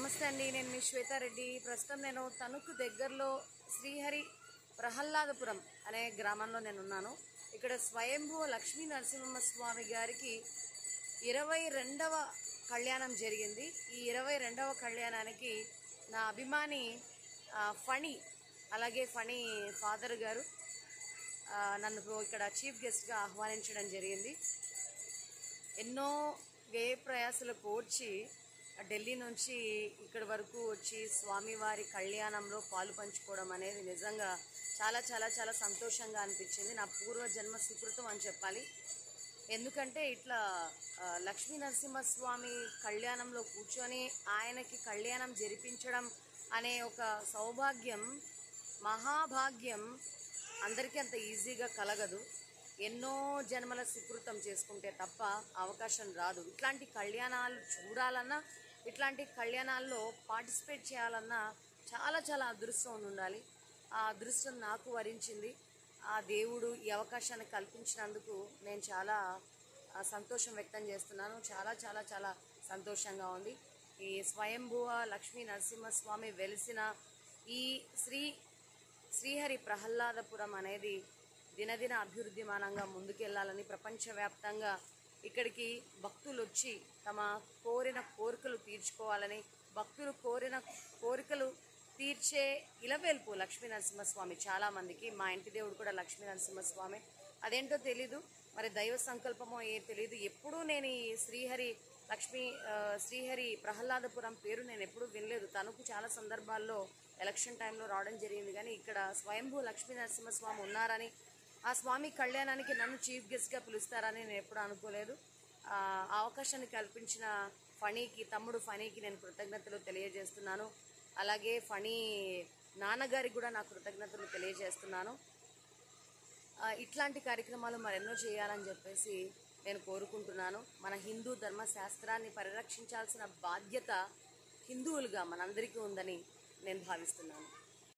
నమస్తే అండి నేను మీ శ్వేతారెడ్డి ప్రస్తుతం నేను తణుకు దగ్గరలో శ్రీహరి ప్రహ్లాదపురం అనే గ్రామంలో నేను ఉన్నాను ఇక్కడ స్వయంభూ లక్ష్మీ నరసింహస్వామి గారికి ఇరవై రెండవ కళ్యాణం జరిగింది ఈ ఇరవై రెండవ కళ్యాణానికి నా అభిమాని ఆ, ఫణి అలాగే ఫణి ఫాదర్ గారు ఆ, నన్ను ఇక్కడ చీఫ్ గెస్ట్గా ఆహ్వానించడం జరిగింది ఎన్నో వ్యయ ప్రయాసలు కోర్చి ఢిల్లీ నుంచి ఇక్కడి వరకు వచ్చి స్వామివారి కళ్యాణంలో పాలు పంచుకోవడం అనేది నిజంగా చాలా చాలా చాలా సంతోషంగా అనిపించింది నా పూర్వ జన్మ సుకృతం అని చెప్పాలి ఎందుకంటే ఇట్లా ఆ, లక్ష్మీ నరసింహస్వామి కళ్యాణంలో కూర్చొని ఆయనకి కళ్యాణం జరిపించడం అనే ఒక సౌభాగ్యం మహాభాగ్యం అందరికీ అంత ఈజీగా కలగదు ఎన్నో జన్మల సుకృతం చేసుకుంటే తప్ప అవకాశం రాదు ఇట్లాంటి కళ్యాణాలు చూడాలన్నా ఇట్లాంటి కళ్యాణాల్లో పార్టిసిపేట్ చేయాలన్నా చాలా చాలా అదృష్టం ఉండాలి ఆ అదృష్టం నాకు వరించింది ఆ దేవుడు ఈ అవకాశాన్ని కల్పించినందుకు నేను చాలా ఆ, సంతోషం వ్యక్తం చేస్తున్నాను చాలా చాలా చాలా సంతోషంగా ఉంది ఈ స్వయంభువ లక్ష్మీ నరసింహస్వామి వెలిసిన ఈ శ్రీ శ్రీహరి ప్రహ్లాదపురం అనేది దినదిన అభివృద్ధిమానంగా ముందుకెళ్లాలని ప్రపంచవ్యాప్తంగా ఇక్కడికి భక్తులు వచ్చి తమ కోరిన కోరికలు తీర్చుకోవాలని భక్తులు కోరిన కోరికలు తీర్చే ఇలవేల్పు లక్ష్మీ నరసింహస్వామి చాలా మందికి మా ఇంటి దేవుడు కూడా లక్ష్మీ నరసింహస్వామి అదేంటో తెలీదు మరి దైవ సంకల్పమో ఏ తెలీదు ఎప్పుడూ నేను ఈ శ్రీహరి లక్ష్మీ ఆ, శ్రీహరి ప్రహ్లాదపురం పేరు నేను ఎప్పుడూ వినలేదు తనకు చాలా సందర్భాల్లో ఎలక్షన్ టైంలో రావడం జరిగింది కానీ ఇక్కడ స్వయంభూ లక్ష్మీ నరసింహస్వామి ఉన్నారని ఆ స్వామి కళ్యాణానికి నన్ను చీఫ్ గెస్ట్గా పిలుస్తారని నేను ఎప్పుడూ అనుకోలేదు ఆ ఆ అవకాశాన్ని కల్పించిన ఫణీకి తమ్ముడు ఫణీకి నేను కృతజ్ఞతలు తెలియజేస్తున్నాను అలాగే ఫణీ నాన్నగారికి కూడా నా కృతజ్ఞతలు తెలియజేస్తున్నాను ఆ, ఇట్లాంటి కార్యక్రమాలు మరెన్నో చేయాలని చెప్పేసి నేను కోరుకుంటున్నాను మన హిందూ ధర్మశాస్త్రాన్ని పరిరక్షించాల్సిన బాధ్యత హిందువులుగా మనందరికీ ఉందని నేను భావిస్తున్నాను